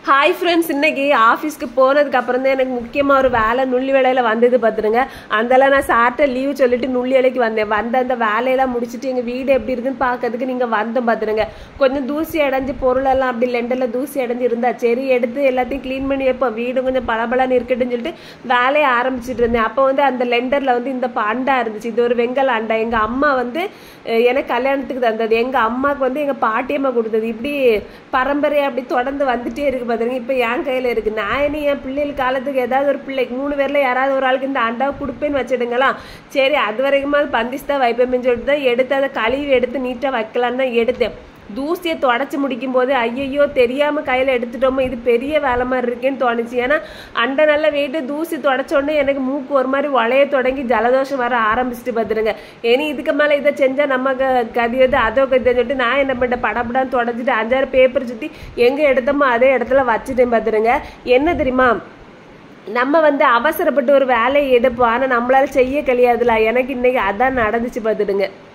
hi friends இன்னைக்கு ஆஃபீஸ்க்கு போனதுக்கு அப்புறம் தான் எனக்கு முக்கியமாக ஒரு வேலை நுள்ளி வேலையில் வந்தது பார்த்துருங்க அதெல்லாம் நான் சார்ட்ட லீவ் சொல்லிட்டு நுள்ளி வேலைக்கு வந்தேன் வந்த அந்த வேலையெல்லாம் முடிச்சுட்டு எங்கள் வீடு எப்படி இருக்குன்னு பார்க்கறதுக்கு நீங்கள் வந்தோம் பார்த்துருங்க கொஞ்சம் தூசி அடைஞ்சு பொருளெல்லாம் அப்படி லெண்டரில் தூசி அடைஞ்சு இருந்தா சரி எடுத்து எல்லாத்தையும் க்ளீன் பண்ணி வைப்போம் வீடு கொஞ்சம் பளபளன்னு இருக்கட்டும்னு சொல்லிட்டு வேலையை ஆரம்பிச்சிட்டு இருந்தேன் அப்போ வந்து அந்த லெண்டரில் வந்து இந்த ப- அண்டா இருந்துச்சு இது ஒரு வெங்கல அண்டா எங்கள் அம்மா வந்து அஹ், எனக்கு கல்யாணத்துக்கு தந்தது எங்கள் அம்மாவுக்கு வந்து எங்கள் பாட்டியம்மா கொடுத்தது இப்படி பரம்பரை அப்படி தொடர்ந்து வந்துட்டே இருக்கு பாத்துருங்க இப்போ என் கையில் இருக்கு நான் இனி என் பிள்ளைகள் காலத்துக்கு ஏதாவது ஒரு பிள்ளைக்கு மூணு பேர்ல யாராவது ஒரு ஆளுக்கு இந்த அண்டாவை கொடுப்பேன்னு வச்சிடுங்களா சரி அது வரைக்குமா பந்திஸ் தான் வைப்பேன்னு சொல்லிட்டு தான் எடுத்து அதை கழுவி எடுத்து நீட்டாக வைக்கலான்னு தான் எடுத்தேன் தூசியை தொடச்சி முடிக்கும் போது ஐயையோ தெரியாம கையில எடுத்துட்டோமோ இது பெரிய வேலை மாதிரி இருக்கேன்னு தோணுச்சு ஏன்னா அண்டை நல்ல வெயிட்டு தூசி தொடச்ச உடனே எனக்கு மூக்கு ஒரு மாதிரி வளைய தொடங்கி ஜலதோஷம் வர ஆரம்பிச்சுட்டு பார்த்துருங்க இனி இதுக்கு மேல இதை செஞ்சா நம்ம க- கதி வந்து அதோ கதி சொல்லிட்டு நான் என்ன பண்ணிட்டேன் படப்படான்னு தொடச்சிட்டு அஞ்சாறு பேப்பர் சுத்தி எங்க எடுத்தோமோ அதே இடத்துல வச்சுட்டேன் பார்த்துருங்க என்ன தெரியுமா நம்ம வந்து அவசரப்பட்டு ஒரு வேலையை எடுப்போம் ஆனா நம்மளால செய்ய கழியாதுல எனக்கு இன்னைக்கு அதான் நடந்துச்சு பார்த்துடுங்க